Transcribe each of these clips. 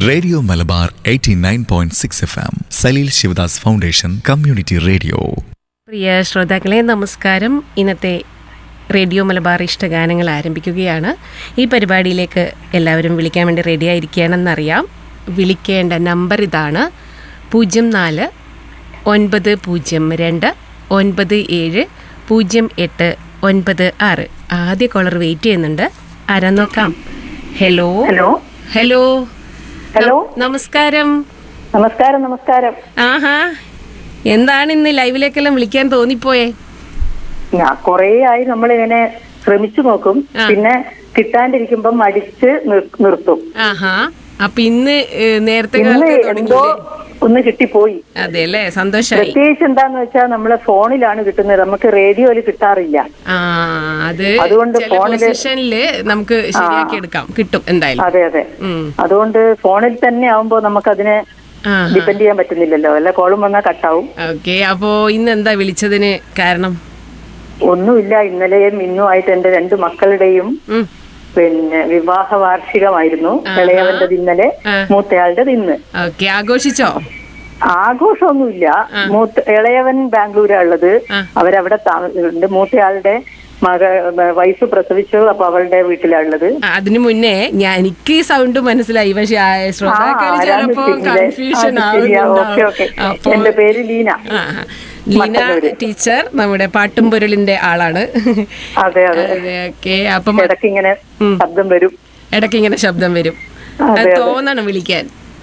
Radio Malabar 89.6 F M Saleel Shivadas foundation community radio പ്രിയ ശ്രോതാക്കളെ നമസ്കാരം ഇന്നത്തെ റേഡിയോ മലബാർ ഇഷ്ടഗാനങ്ങൾ ആരംഭിക്കുകയാണ് ഈ പരിപാടിയിലേക്ക് എല്ലാവരും വിളിക്കാൻ വേണ്ടി റെഡി ആയിരിക്കുകയാണെന്നറിയാം വിളിക്കേണ്ട നമ്പർ ഇതാണ് പൂജ്യം നാല് ഒൻപത് പൂജ്യം രണ്ട് ഒൻപത് ഏഴ് പൂജ്യം എട്ട് ഒൻപത് ആറ് ആദ്യ കോളർ വെയിറ്റ് ചെയ്യുന്നുണ്ട് ആരാ നോക്കാം ഹലോ ഹലോ ഹലോ ഹലോ നമസ്കാരം നമസ്കാരം നമസ്കാരം ആഹാ എന്താണ് ഇന്ന് ലൈവിലേക്കെല്ലാം വിളിക്കാൻ തോന്നിപ്പോയേ ഞാൻ കൊറേ ആയി നമ്മളിങ്ങനെ ശ്രമിച്ചു നോക്കും ആ. പിന്നെ കിട്ടാണ്ടിരിക്കുമ്പം അടിച്ച് നിർ- നിർത്തും ആഹാ അപ്പൊ ഇന്ന് ഏ, നേരത്തെ ഇന്ന് കാലത്ത് എന്തോ തുടങ്ങിയില്ലേ ഒന്ന് കിട്ടിപ്പോയി അതെ അല്ലേ സന്തോഷായി പ്രത്യേകിച്ച് എന്താന്ന് വെച്ചാൽ നമ്മളെ ഫോണിലാണ് കിട്ടുന്നത് നമുക്ക് റേഡിയോയിൽ കിട്ടാറില്ല ആ അത് അതുകൊണ്ട് ചില ഫോണില് പൊസിഷനില് നമുക്ക് ശരിയാക്കി എടുക്കാം കിട്ടും എന്തായാലും അതെ അതെ ഉം. അതുകൊണ്ട് ഫോണിൽ തന്നെ ആവുമ്പോ നമുക്കതിനെ ആഹാ. ഡിപ്പെൻഡ് ചെയ്യാൻ പറ്റുന്നില്ലല്ലോ വല്ല കോളും വന്നാൽ കട്ടാവും ഓക്കെ അപ്പോ ഇന്ന് എന്താ വിളിച്ചതിന് കാരണം ഒന്നുമില്ല ഇന്നലെയും ഇന്നും ആയിട്ട് എന്റെ രണ്ട് മക്കളുടെയും ഉം. പിന്നെ വിവാഹ വാർഷികമായിരുന്നു ഇളയവന്റെ ഇന്നലെ ആ. മൂത്തയാളുടെ ഇന്ന് ഓക്കെ ആഘോഷിച്ചോ ആഘോഷമൊന്നുമില്ല മൂത്ത ഇളയവൻ ബാംഗ്ലൂരാ ഉള്ളത് ആ. അവരവിടെ താമസിക്കുന്നുണ്ട് മൂത്തയാളുടെ മക വൈഫ് പ്രസവിച്ചു അപ്പൊ അവളുടെ വീട്ടിലാ ഉള്ളത് ആ, അതിനു മുന്നേ ഞാൻ എനിക്ക് ഈ സൗണ്ട് മനസ്സിലായി പക്ഷെ ആ ശ്രോതാക്കൾ ആരാന്ന് ചിലപ്പോ വെച്ചിട്ടില്ലേ? കൺഫ്യൂഷൻ അത് ശരിയാ. Okay, okay. അപ്പോ എന്റെ പേര് ലീന ആ, ലീന മട്ടന്നൂര്. ടീച്ചർ നമ്മുടെ പാട്ടും പൊരുളിന്റെ ആളാണ് അതെ അതെ ഓക്കെ അപ്പം ഇടയ്ക്ക് ഇങ്ങനെ ശബ്ദം വരും ഇടയ്ക്ക് ഇങ്ങനെ ശബ്ദം വരും അതെ, അത് അതെ. തോന്നണം വിളിക്കാൻ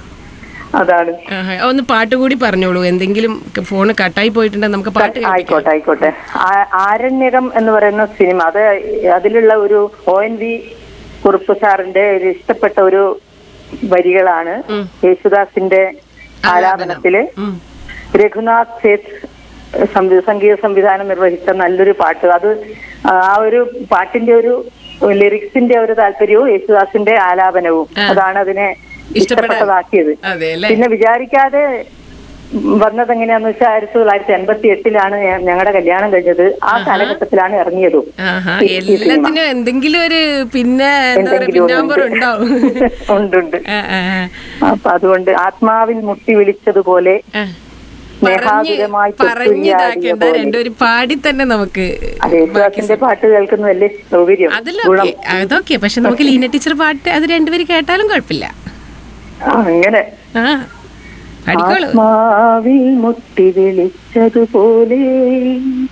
അതാണ് ആഹാ. ഒന്ന് പാട്ട് കൂടി പറഞ്ഞോളൂ എന്തെങ്കിലും ഫോണ് കട്ടായി പോയിട്ടുണ്ടെങ്കിൽ നമുക്ക് പാട്ട് കേൾപ്പിക്കാം. ആയിക്കോട്ടെ ആയിക്കോട്ടെ ആ- ആരണ്യകം എന്ന് പറയുന്ന സിനിമ അത് അതിലുള്ള ഒരു ഒ എൻ വി കുറുപ്പ് സാറിന്റെ ഒരു ഇഷ്ടപ്പെട്ട ഒരു വരികളാണ് യേശുദാസിന്റെ ആലാപനത്തില് ഉം. രഘുനാഥ് സേത്ത് സംവി- സംഗീത സംവിധാനം നിർവഹിച്ച നല്ലൊരു പാട്ട് അത് ആ ഒരു പാട്ടിന്റെ ഒരു ലിറിക്സിന്റെ ഒരു താല്പര്യവും യേശുദാസിന്റെ ആലാപനവും അതാണ് അതിനെ ഇഷ്ടപ്പെടാൻ. ഇഷ്ടപ്പെട്ടതാക്കിയത് അതെ അല്ലേ പിന്നെ വിചാരിക്കാതെ വന്നത് എങ്ങനെയാന്ന് വെച്ചാൽ ആയിരത്തി തൊള്ളായിരത്തി എൺപത്തി എട്ടിലാണ് ഞങ്ങളുടെ കല്യാണം കഴിഞ്ഞത് ആ കാലഘട്ടത്തിലാണ് ഇറങ്ങിയതും ആഹാ ഈ- ഈ സിനിമ. എല്ലാത്തിനും എന്തെങ്കിലും ഒരു പിന്നെ എന്താ പറയാ എന്തെങ്കിലും പിന്നാമ്പർ ഉണ്ട്. ഉണ്ടാവും ഉണ്ട് ഉണ്ട് ആ, ആ, അപ്പൊ അതുകൊണ്ട് ആത്മാവിൽ മുട്ടി വിളിച്ചതുപോലെ ആ. പറഞ്ഞ് സ്നേഹാതുരമായി പറഞ്ഞിതാക്കേണ്ട പോലെ. രണ്ടുപേരും പാടി തന്നെ നമുക്ക് യേശുദാസിന്റെ പാട്ട് കേൾക്കുന്ന വലിയ സൗകര്യം അതിലൊക്കെ അതൊക്കെ പക്ഷെ നമുക്ക് ലീന ടീച്ചർ പാട്ട് അത് രണ്ടുപേരും കേട്ടാലും കുഴപ്പമില്ല ആ, അങ്ങനെ ആ പഠിക്കോളൂ ആത്മാവിൽ മുട്ടി വിളിച്ചതുപോലെ